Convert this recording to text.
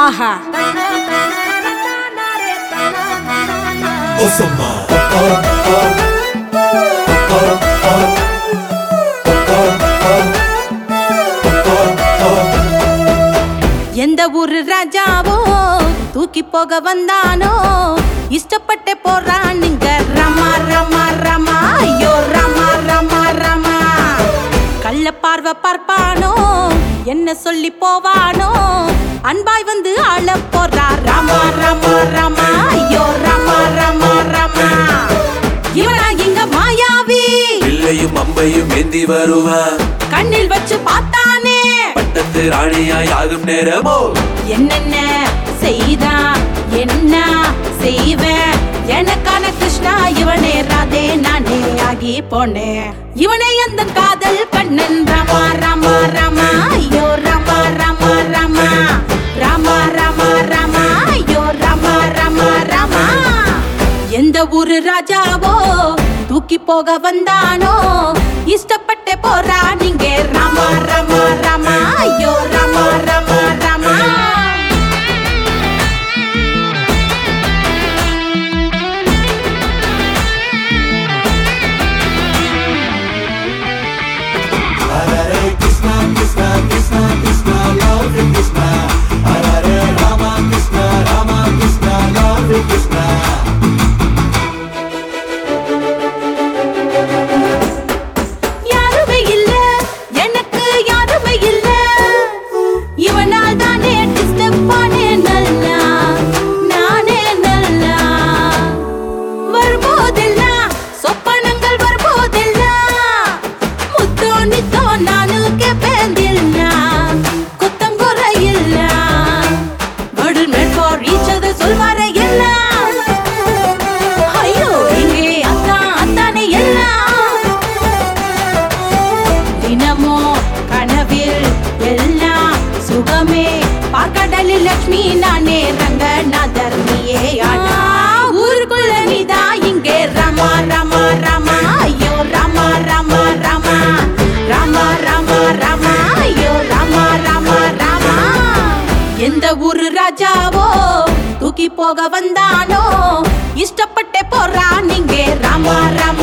ஆஹா Osama. எந்த ஊரு ராஜாவோ தூக்கி போக வந்தானோ இஷ்டப்பட்டு போறானுங்க ரமா ரமா ரமா ஐயோ ரமா ரமா ரமா கள்ள பார்வை பார்ப்பானோ என்ன சொல்லி போவானோ அன்பாய் வந்து ஆள போறா ரமா ரமா ரமா ஐயோ ரமா ரமா ரமா இவனா இங்க மாயாவி வில்லையும் அம்பையும் ஏந்தி வருவான் கண்ணில் வச்சு பார்த்தானே பட்டத்து ராணியாய் ஆகும் நேரமோ என்னென்ன செய்தான் என்ன செய்வேன் எனக்கான கிருஷ்ணா இவனே ராதே நானே ஆகி போனேன் இவனே அந்த காதல் கண்ணன் ரமா ரமா ரமா ஐயோ ரமா ரமா ரமா ரமா ரமா ரமா ஐயோ ரமா ரமா ரமா எந்த ஊரு ராஜாவோ தூக்கி போக வந்தானோ இஷ்டப்பட்டு போறா நீங்க ரமா ரமா ரமா ஐயோ ரமா ரமா ரமா யாருமே இல்ல எனக்கு யாருமே இல்ல இவனால் தானே டிஸ்டர்ப் பண்ணே நல்லா நானே நல்லா வரும்போதெல்லாம் சொப்பனங்கள் வரும்போதெல்லாம் முத்தோ நித்தோ நானு கேப்பேந்தில்ல குத்தம் குறையில்ல மடல் மேட் ஃபார் ஈச் அதர் சொல்வார எல்லாம் ஐயோ இங்கே அத்தான் அத்தானே எல்லாம் தினமோ கனவில் எல்லாம் சுகமே பார்க்கடலில் லட்சுமி நானே ரங்கநாதர் நீயே ஆனா ஊருக்குள்ள நீதா இங்கே ரமா ரமா ரமா ஐயோ ரமா ரமா ரமா ரமா ரமா ரமா ஐயோ ரமா ரமா ரமா எந்த ஊரு ராஜாவோ தூக்கி போக வந்தானோ இஷ்டப்பட்டு போறா நீங்க ரமா ரமா